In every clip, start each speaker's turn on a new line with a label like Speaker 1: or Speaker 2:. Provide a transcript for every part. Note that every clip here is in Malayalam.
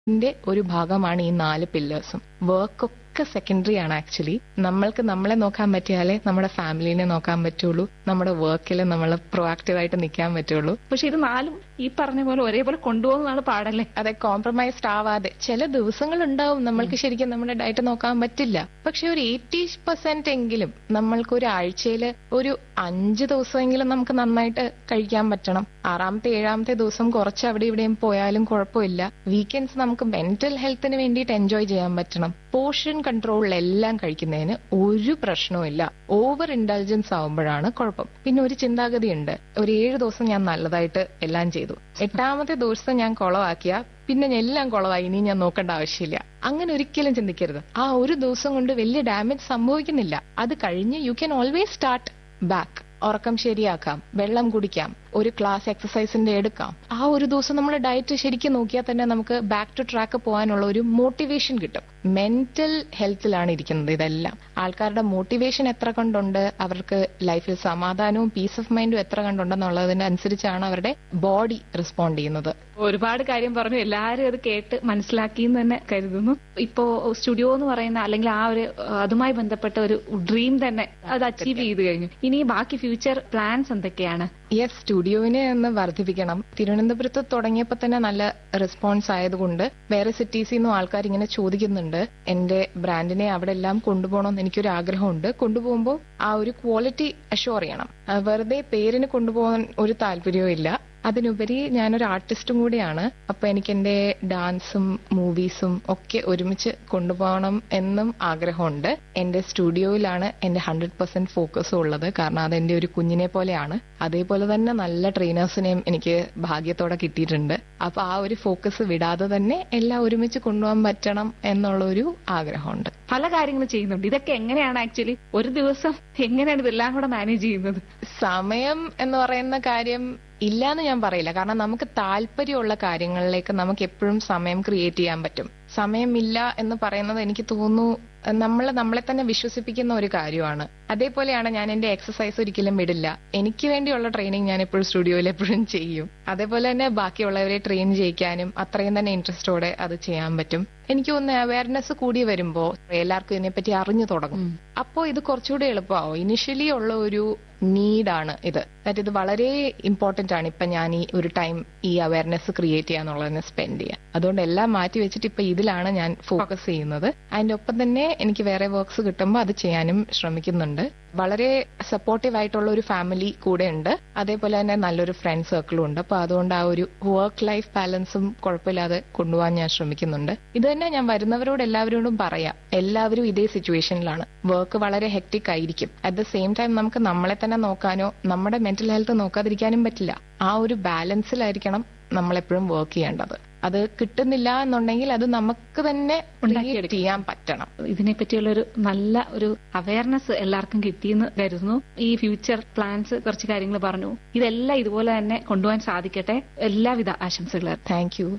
Speaker 1: ന്റെ ഒരു ഭാഗമാണ് ഈ നാല് പില്ലേഴ്സും വർക്കൊക്കെ സെക്കൻഡറി ആണ് ആക്ച്വലി നമ്മൾക്ക് നമ്മളെ നോക്കാൻ പറ്റിയാലേ നമ്മുടെ ഫാമിലിനെ നോക്കാൻ പറ്റുള്ളൂ നമ്മുടെ വർക്കിൽ നമ്മൾ പ്രൊആക്റ്റീവ് ആയിട്ട് നിൽക്കാൻ പറ്റുള്ളൂ
Speaker 2: പക്ഷെ ഇത് നാലും ഈ പറഞ്ഞ പോലെ ഒരേപോലെ കൊണ്ടുപോകുന്നതാണ് പാടല്ലേ
Speaker 1: അതെ കോംപ്രമൈസ്ഡ് ആവാതെ ചില ദിവസങ്ങൾ ഉണ്ടാവും നമ്മൾക്ക് ശരിക്കും നമ്മുടെ ഡയറ്റ് നോക്കാൻ പറ്റില്ല പക്ഷെ ഒരു എയ്റ്റി പെർസെന്റ് എങ്കിലും നമ്മൾക്ക് ഒരു ആഴ്ചയിൽ ഒരു അഞ്ച് ദിവസമെങ്കിലും നമുക്ക് നന്നായിട്ട് കഴിക്കാൻ പറ്റണം ആറാമത്തെ ഏഴാമത്തെ ദിവസം കുറച്ച് അവിടെ ഇവിടെയും പോയാലും കുഴപ്പമില്ല വീക്കെൻഡ്സ് നമുക്ക് മെന്റൽ ഹെൽത്തിന് വേണ്ടിയിട്ട് എൻജോയ് ചെയ്യാൻ പറ്റണം പോർഷൻ കൺട്രോളിലെല്ലാം കഴിക്കുന്നതിന് ഒരു പ്രശ്നവുമില്ല ഓവർ ഇൻഡൽജൻസ് ആവുമ്പോഴാണ് കുഴപ്പം പിന്നെ ഒരു ചിന്താഗതി ഉണ്ട് ഒരു ഏഴ് ദിവസം ഞാൻ നല്ലതായിട്ട് എല്ലാം ചെയ്തു എട്ടാമത്തെ ദിവസം ഞാൻ കുളമാക്കിയ പിന്നെ ഞാൻ എല്ലാം കുളമായി ഇനി ഞാൻ നോക്കേണ്ട ആവശ്യമില്ല അങ്ങനെ ഒരിക്കലും ചിന്തിക്കരുത് ആ ഒരു ദിവസം കൊണ്ട് വലിയ ഡാമേജ് സംഭവിക്കുന്നില്ല അത് കഴിഞ്ഞ് you can always start back ഉറക്കം ശരിയാക്കാം വെള്ളം കുടിക്കാം ഒരു ക്ലാസ് എക്സസൈസിന്റെ എടുക്കാം ആ ഒരു ദിവസം നമ്മൾ ഡയറ്റ് ശരിക്കും നോക്കിയാൽ തന്നെ നമുക്ക് ബാക്ക് ടു ട്രാക്ക് പോകാനുള്ള ഒരു മോട്ടിവേഷൻ കിട്ടും മെന്റൽ ഹെൽത്തിലാണ് ഇരിക്കുന്നത് ഇതെല്ലാം ആൾക്കാരുടെ മോട്ടിവേഷൻ എത്ര കണ്ടുണ്ട് അവർക്ക് ലൈഫിൽ സമാധാനവും പീസ് ഓഫ് മൈൻഡും എത്ര കണ്ടുണ്ടെന്നുള്ളതിന് അനുസരിച്ചാണ് അവരുടെ ബോഡി റെസ്പോണ്ട് ചെയ്യുന്നത്
Speaker 2: ഒരുപാട് കാര്യം പറഞ്ഞു എല്ലാരും അത് കേട്ട് മനസ്സിലാക്കി എന്ന് തന്നെ കരുതുന്നു ഇപ്പോ സ്റ്റുഡിയോ എന്ന് പറയുന്ന അല്ലെങ്കിൽ ആ ഒരു അതുമായി ബന്ധപ്പെട്ട ഒരു ഡ്രീം തന്നെ അത് അച്ചീവ് ചെയ്ത് കഴിഞ്ഞു ഇനി ബാക്കി ഫ്യൂച്ചർ പ്ലാൻസ് എന്തൊക്കെയാണ്
Speaker 1: യെസ് സ്റ്റുഡിയോവിനെ ഒന്ന് വർദ്ധിപ്പിക്കണം തിരുവനന്തപുരത്ത് തുടങ്ങിയപ്പോൾ തന്നെ നല്ല റെസ്പോൺസ് ആയതുകൊണ്ട് വേറെ സിറ്റീസിൽ നിന്നും ആൾക്കാർ ഇങ്ങനെ ചോദിക്കുന്നുണ്ട് എന്റെ ബ്രാൻഡിനെ അവിടെ എല്ലാം കൊണ്ടുപോകണമെന്ന് എനിക്കൊരു ആഗ്രഹമുണ്ട് കൊണ്ടുപോകുമ്പോൾ ആ ഒരു ക്വാളിറ്റി അഷ്യൂർ ചെയ്യണം ആ, വെറുതെ പേരിന് കൊണ്ടുപോകാൻ ഒരു താല്പര്യവും ഇല്ല അതിനുപരി ഞാനൊരു ആർട്ടിസ്റ്റും കൂടിയാണ് അപ്പൊ എനിക്ക് എന്റെ ഡാൻസും മൂവീസും ഒക്കെ ഒരുമിച്ച് കൊണ്ടുപോകണം എന്നും ആഗ്രഹമുണ്ട് എന്റെ സ്റ്റുഡിയോയിലാണ് എന്റെ ഹൺഡ്രഡ് പെർസെന്റ് ഫോക്കസും ഉള്ളത് കാരണം അത് എന്റെ ഒരു കുഞ്ഞിനെ പോലെയാണ് അതേപോലെ തന്നെ നല്ല ട്രെയിനേഴ്സിനെയും എനിക്ക് ഭാഗ്യത്തോടെ കിട്ടിയിട്ടുണ്ട് അപ്പൊ ആ ഒരു ഫോക്കസ് വിടാതെ തന്നെ എല്ലാം ഒരുമിച്ച് കൊണ്ടുപോകാൻ പറ്റണം എന്നുള്ള ഒരു ആഗ്രഹമുണ്ട്
Speaker 2: പല കാര്യങ്ങൾ ചെയ്യുന്നുണ്ട് ഇതൊക്കെ എങ്ങനെയാണ് ആക്ച്വലി ഒരു ദിവസം എങ്ങനെയാണ് ഇതെല്ലാം കൂടെ മാനേജ് ചെയ്യുന്നത്
Speaker 1: സമയം എന്ന് പറയുന്ന കാര്യം ഇല്ലാന്ന് ഞാൻ പറയില്ല കാരണം നമുക്ക് താല്പര്യമുള്ള കാര്യങ്ങളിലേക്ക് നമുക്ക് എപ്പോഴും സമയം ക്രിയേറ്റ് ചെയ്യാൻ പറ്റും സമയമില്ല എന്ന് പറയുന്നത് എനിക്ക് തോന്നുന്നു നമ്മൾ നമ്മളെ തന്നെ വിശ്വസിപ്പിക്കുന്ന ഒരു കാര്യമാണ് അതേപോലെയാണ് ഞാൻ എന്റെ എക്സസൈസ് ഒരിക്കലും വിടില്ല എനിക്ക് വേണ്ടിയുള്ള ട്രെയിനിങ് ഞാൻ എപ്പോഴും സ്റ്റുഡിയോയിൽ എപ്പോഴും ചെയ്യും അതേപോലെ തന്നെ ബാക്കിയുള്ളവരെ ട്രെയിൻ ചെയ്യിക്കാനും അത്രയും തന്നെ ഇൻട്രസ്റ്റോടെ അത് ചെയ്യാൻ പറ്റും എനിക്ക് തോന്നുന്നു അവയർനെസ് കൂടി വരുമ്പോ എല്ലാവർക്കും ഇതിനെപ്പറ്റി അറിഞ്ഞു തുടങ്ങും അപ്പോൾ ഇത് കുറച്ചുകൂടി എളുപ്പമാവും ഇനിഷ്യലി ഉള്ള ഒരു നീഡാണ് ഇത് ദാറ്റ് ഇത് വളരെ ഇമ്പോർട്ടന്റ് ആണ് ഇപ്പൊ ഞാൻ ഈ ഒരു ടൈം ഈ അവയർനെസ് ക്രിയേറ്റ് ചെയ്യാന്നുള്ളതിനെ സ്പെൻഡ് ചെയ്യാൻ അതുകൊണ്ട് എല്ലാം മാറ്റി വെച്ചിട്ട് ഇപ്പൊ ഇതിലാണ് ഞാൻ ഫോക്കസ് ചെയ്യുന്നത് അതിന്റെ ഒപ്പം തന്നെ എനിക്ക് വേറെ വർക്ക്സ് കിട്ടുമ്പോൾ അത് ചെയ്യാനും ശ്രമിക്കുന്നുണ്ട് വളരെ സപ്പോർട്ടീവ് ആയിട്ടുള്ള ഒരു ഫാമിലി കൂടെ ഉണ്ട് അതേപോലെ തന്നെ നല്ലൊരു ഫ്രണ്ട് സർക്കിളും ഉണ്ട് അപ്പൊ അതുകൊണ്ട് ആ ഒരു വർക്ക് ലൈഫ് ബാലൻസും കുഴപ്പമില്ലാതെ കൊണ്ടുപോകാൻ ഞാൻ ശ്രമിക്കുന്നുണ്ട് ഇത് തന്നെ ഞാൻ വരുന്നവരോട് എല്ലാവരോടും പറയാം എല്ലാവരും ഇതേ സിറ്റുവേഷനിലാണ് വർക്ക് വളരെ ഹെക്ടിക് ആയിരിക്കും അറ്റ് ദ സെയിം ടൈം നമുക്ക് നമ്മളെ തന്നെ നോക്കാനോ നമ്മുടെ മെന്റൽ ഹെൽത്ത് നോക്കാതിരിക്കാനും പറ്റില്ല ആ ഒരു ബാലൻസിലായിരിക്കണം നമ്മളെപ്പോഴും വർക്ക് ചെയ്യേണ്ടത് അത് കിട്ടുന്നില്ല എന്നുണ്ടെങ്കിൽ അത് നമുക്ക് തന്നെ
Speaker 2: ഉണ്ടാക്കിയെടുക്കാം.
Speaker 1: ചെയ്യാൻ പറ്റണം
Speaker 2: ഇതിനെ പറ്റിയുള്ള ഒരു നല്ല ഒരു അവയർനെസ് എല്ലാവർക്കും കിട്ടിയെന്ന് കരുതുന്നു ഈ ഫ്യൂച്ചർ പ്ലാൻസ് കുറച്ച് കാര്യങ്ങൾ പറഞ്ഞു ഇതെല്ലാം ഇതുപോലെ തന്നെ കൊണ്ടുപോകാൻ സാധിക്കട്ടെ എല്ലാവിധ ആശംസകളും
Speaker 1: താങ്ക് യു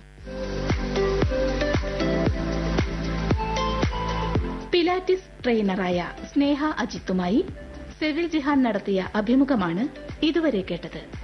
Speaker 3: പിലാറ്റിസ് ട്രെയിനറായ സ്നേഹ അജിത്തുമായി സെവിൽ ജിഹാൻ നടത്തിയ അഭിമുഖമാണ് ഇതുവരെ കേട്ടത്